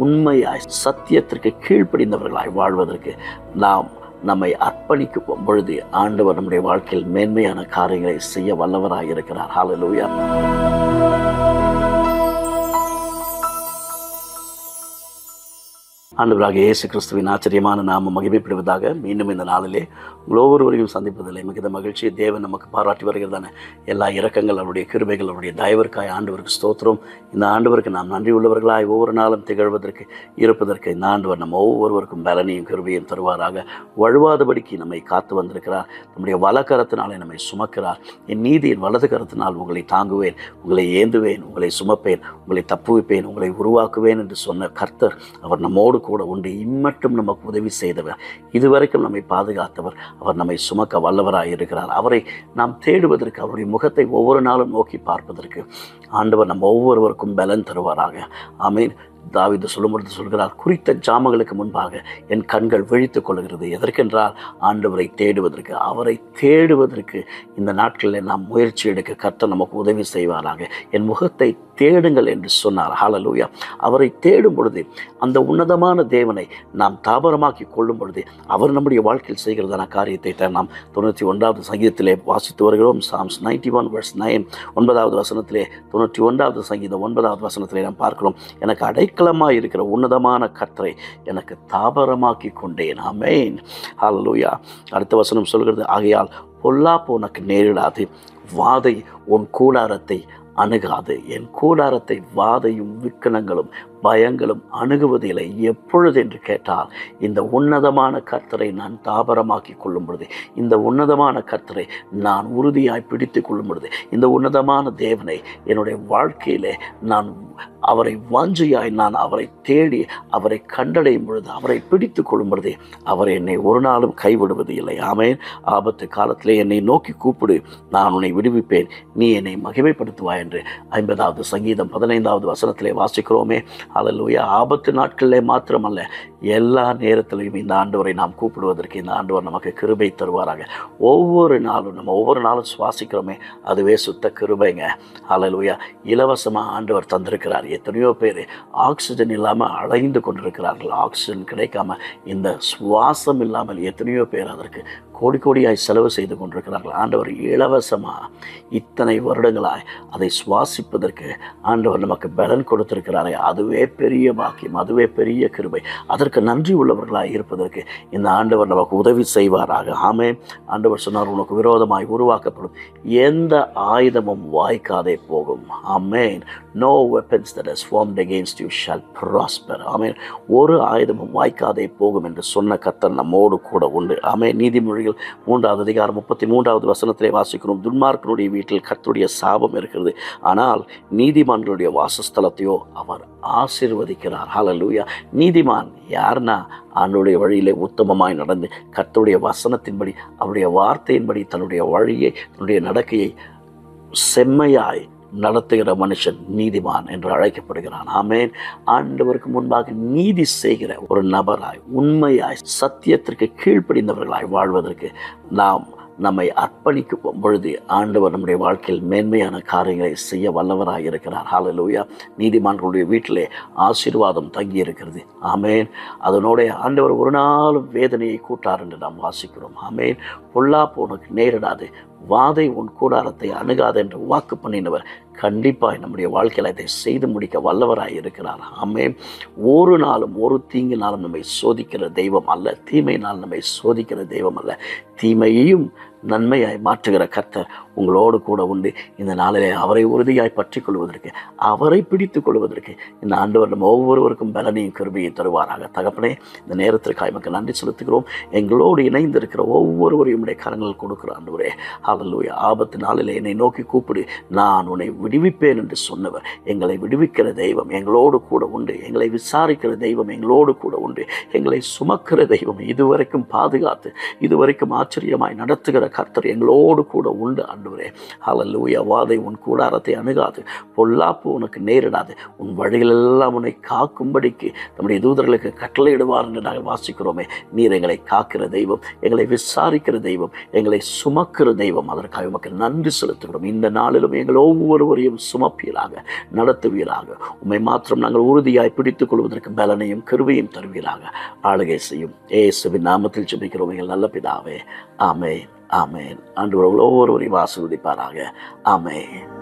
உண்மையாய் சத்தியத்திற்கு கீழ்ப்படிந்தவர்களாய் வாழ்வதற்கு நாம் நம்மை அர்ப்பணிக்கும் பொழுது ஆண்டவர் நம்முடைய வாழ்க்கையில் மேன்மையான காரியங்களை செய்ய வல்லவராய் இருக்கிறார் ஹalleluya ஆண்டவராக இயேசு கிறிஸ்துவின் ஆச்சரியமான நாம மகிமைப்படுவதாக மீண்டும் இந்த நாளிலே உங்கள் ஒவ்வொருவரையும் சந்திப்பதில்லை மிகுந்த மகிழ்ச்சி தேவன் நமக்கு பாராட்டி வருகிறதான எல்லா இரக்கங்கள் அவருடைய கிருபைகள் அவருடைய தயவிற்காய் ஆண்டவருக்கு ஸ்தோத்திரம் இந்த ஆண்டவருக்கு நாம் நன்றி உள்ளவர்களாய் ஒவ்வொரு நாளும் திகழ்வதற்கு இருப்பதற்கு இந்த ஆண்டவர் நம்ம ஒவ்வொருவருக்கும் பலனையும் கிருபையும் தருவாராக வழுவாதபடிக்கு நம்மை காத்து வந்திருக்கிறார் நம்முடைய வலக்கரத்தினாலே நம்மை சுமக்கிறார் என் நீதியின் வலது கரத்தினால் உங்களை தாங்குவேன் உங்களை ஏந்துவேன் உங்களை சுமப்பேன் உங்களை தப்புவிப்பேன் உங்களை உருவாக்குவேன் என்று சொன்ன கர்த்தர் அவர் நம்மோடு கூட உண்டு இம்மட்டும் நமக்கு உதவி செய்தவர் இதுவரைக்கும் நம்மை பாதுகாத்தவர் அவர் நம்மை சுமக்க வல்லவராய் இருக்கிறார் அவரை நாம் தேடுவதற்கு அவருடைய முகத்தை ஒவ்வொரு நாளும் நோக்கி பார்ப்பதற்கு ஆண்டவர் நம்ம ஒவ்வொருவருக்கும் பலன் தருவாராக ஆமீன் தாவிது சொல்லும்பொழுது சொல்கிறார் குறித்த ஜாமங்களுக்கு முன்பாக என் கண்கள் விழித்துக் கொள்கிறது எதற்கென்றால் ஆண்டவரை தேடுவதற்கு அவரை தேடுவதற்கு இந்த நாட்களில் நாம் முயற்சி எடுக்க கர்த்தர் நமக்கு உதவி செய்வாராக என் முகத்தை தேடுங்கள் என்று சொன்னார் ஹalleluya அவரை தேடும் பொழுது அந்த உன்னதமான தேவனை நாம் தாபரமாக்கி கொள்ளும் பொழுது அவர் நம்முடைய வாழ்க்கையில் செய்கிறதான காரியத்தை தான் நாம் தொண்ணூற்றி ஒன்றாவது சங்கீதத்திலே வாசித்து வருகிறோம் Psalms ninety one verse nine ஒன்பதாவது வசனத்திலே தொண்ணூற்றி ஒன்றாவது சங்கீதம் ஒன்பதாவது வசனத்திலே நாம் பார்க்கிறோம் எனக்கு அடைக்கலமாக இருக்கிற உன்னதமான கர்த்தரை எனக்கு தாபரமாக்கி கொண்டேன் ஆமென் ஹalleluya அடுத்த வசனம் சொல்கிறது ஆகையால் பொல்லாப்பு உனக்கு நேரிடாது வாதை உன் கூடாரத்தை அணுகாது என் கூடாரத்தை வாதையும் விக்கனங்களும் பயங்களும் அணுகுவதில்லை எப்பொழுது என்று கேட்டால் இந்த உன்னதமான கர்த்தரை நான் தாபரமாக்கி கொள்ளும் பொழுது இந்த உன்னதமான கர்த்தரை நான் உறுதியாய் பிடித்து கொள்ளும் பொழுது இந்த உன்னதமான தேவனை என்னுடைய வாழ்க்கையிலே நான் அவரை வாஞ்சியாய் நான் அவரை தேடி அவரை கண்டடையும் பொழுது அவரை பிடித்து கொள்ளும் பொழுது அவர் என்னை ஒரு நாளும் கைவிடுவது இல்லை ஆமேன் ஆபத்து காலத்திலே என்னை நோக்கி கூப்பிடு நான் உன்னை விடுவிப்பேன் நீ என்னை மகிமைப்படுத்துவாய் என்று ஐம்பதாவது சங்கீதம் பதினைந்தாவது வசனத்திலே வாசிக்கிறோமே அல்லேலூயா ஆபத்து நாட்களிலே மாத்திரமல்ல எல்லா நேரத்திலையும் இந்த ஆண்டவரை நாம் கூப்பிடுவதற்கு இந்த ஆண்டவர் நமக்கு கிருபை தருவாராக ஒவ்வொரு நாளும் நம்ம ஒவ்வொரு நாளும் சுவாசிக்கிறோமே அதுவே சுத்த கிருபைங்க அல்லேலூயா இலவசமாக ஆண்டவர் தந்திருக்கிறார் எத்தனையோ பேர் ஆக்சிஜன் இல்லாமல் அலைந்து கொண்டிருக்கிறார்கள் ஆக்சிஜன் கிடைக்காம இந்த சுவாசம் இல்லாமல் எத்தனையோ பேர் அதற்கு கோடி கோடியாய் செலவு செய்து கொண்டிருக்கிறார்கள் ஆண்டவர் இலவசமாக இத்தனை வருடங்களாய் அதை சுவாசிப்பதற்கு ஆண்டவர் நமக்கு பலன் கொடுத்திருக்கிறாரே அதுவே பெரிய பாக்கியம் அதுவே பெரிய கிருபை அதற்கு நன்றி உள்ளவர்களாய் இருப்பதற்கு இந்த ஆண்டவர் நமக்கு உதவி செய்வாராக ஆமே ஆண்டவர் சொன்னார் உனக்கு விரோதமாய் உருவாக்கப்படும் எந்த ஆயுதமும் வாய்க்காதே போகும் ஆமேன் no weapons that is formed against you shall prosper ஆமேன் ஒரு ஆயுதமும் வாய்க்காதே போகும் என்று சொன்ன கத்தர் நம்மோடு கூட உண்டு ஆமே நீதிமொழிகள் மூன்றாவது அதிகாரம் முப்பத்தி மூன்றாவது வசனத்திலே வாசிக்கிறோம் துன்மார்க்கனுடைய வீட்டில் கர்த்தருடைய சாபம் இருக்கிறது ஆனால் நீதிமான்களுடைய வாசஸ்தலத்தையோ அவர் ஆசீர்வதிக்கிறார் ஹalleluya நீதிமான் யார்னா ஆண்டுடைய வழியிலே உத்தமமாய் நடந்து கர்த்தருடைய வசனத்தின்படி அவருடைய வார்த்தையின்படி தன்னுடைய வழியை தன்னுடைய நடக்கையை செம்மையாய் நடத்துகிற மனுஷன் நீதிமான் என்று அழைக்கப்படுகிறான் ஆமேன் ஆண்டவருக்கு முன்பாக நீதி செய்கிற ஒரு நபராய் உண்மையாய் சத்தியத்திற்கு கீழ்ப்படிந்தவர்களாய் வாழ்வதற்கு நாம் நம்மை அர்ப்பணிக்கும் பொழுது ஆண்டவர் நம்முடைய வாழ்க்கையில் மேன்மையான காரியங்களை செய்ய வல்லவராய் இருக்கிறார் ஹalleluya நீதிமான்களுடைய வீட்டிலே ஆசீர்வாதம் தங்கி இருக்கிறது ஆமேன் அதனோட ஆண்டவர் ஒரு நாளும் வேதனையை கூட்டார் என்று நாம் வாசிக்கிறோம் ஆமேன் பொல்லாப்பு உனக்கு நேரிடாது வாதை உன் கூடாரத்தை அணுகாது என்று வாக்கு பண்ணினவர் கண்டிப்பாய் நம்முடைய வாழ்க்கையில் அதை செய்து முடிக்க வல்லவராய் இருக்கிறார் ஆமே ஒரு நாளும் ஒரு தீங்கினாலும் நம்மை சோதிக்கிற தெய்வம் அல்ல தீமையினால் நம்மை சோதிக்கிற தெய்வம் அல்ல தீமையையும் நன்மையாய் மாற்றுகிற கர்த்தர் உங்களோடு கூட உண்டு இந்த நாளிலே அவரை உறுதியாய் பற்றி கொள்வதற்கு அவரை பிடித்து கொள்வதற்கு இந்த ஆண்டவர் நம்ம ஒவ்வொருவருக்கும் பலனையும் கருவியை தருவாராக தகப்பனே இந்த நேரத்திற்காக நமக்கு நன்றி செலுத்துகிறோம் எங்களோடு இணைந்திருக்கிற ஒவ்வொருவரையும் உடைய கரங்கள் கொடுக்கிற ஆண்டவரே ஹalleluya ஆபத்து நாளிலே என்னை நோக்கி கூப்பிடு நான் உன்னை விடுவிப்பேன் என்று சொன்னவர் எங்களை விடுவிக்கிற தெய்வம் எங்களோடு கூட உண்டு எங்களை விசாரிக்கிற தெய்வம் எங்களோடு கூட உண்டு எங்களை சுமக்கிற தெய்வம் இதுவரைக்கும் பாதுகாத்து இதுவரைக்கும் ஆச்சரியமாய் நடத்துகிற கர்த்தர் எங்களோடு கூட உண்டு ஆண்டவரே ஹalleluya வாதை உன் கூடாரத்தை அணுகாது பொல்லாப்பு உனக்கு நேரிடாது உன் வழிகளெல்லாம் உன்னை காக்கும்படிக்கு நம்முடைய தூதர்களுக்கு கட்டளையிடுவார் என்று நாங்கள் வாசிக்கிறோமே நீர் எங்களை காக்கிற தெய்வம் எங்களை விசாரிக்கிற தெய்வம் எங்களை சுமக்கிற தெய்வம் அதற்காக உமக்கு நன்றி செலுத்துகிறோம் இந்த நாளிலும் எங்கள் ஒவ்வொருவரையும் சுமப்பீராக நடத்துவீராக உம்மை மாத்திரம் நாங்கள் உறுதியாய் பிடித்துக் கொள்வதற்கு பலனையும் கருவையும் தருவீராக ஆளுகை செய்யும் ஏசுவின் நாமத்தில் ஜெபிக்கிறோம் எங்கள் நல்ல பிதாவே ஆமென் ஆமென் ஆண்டு ஒவ்வொருவரையும் ஆசீர்வதிப்பாராக ஆமென்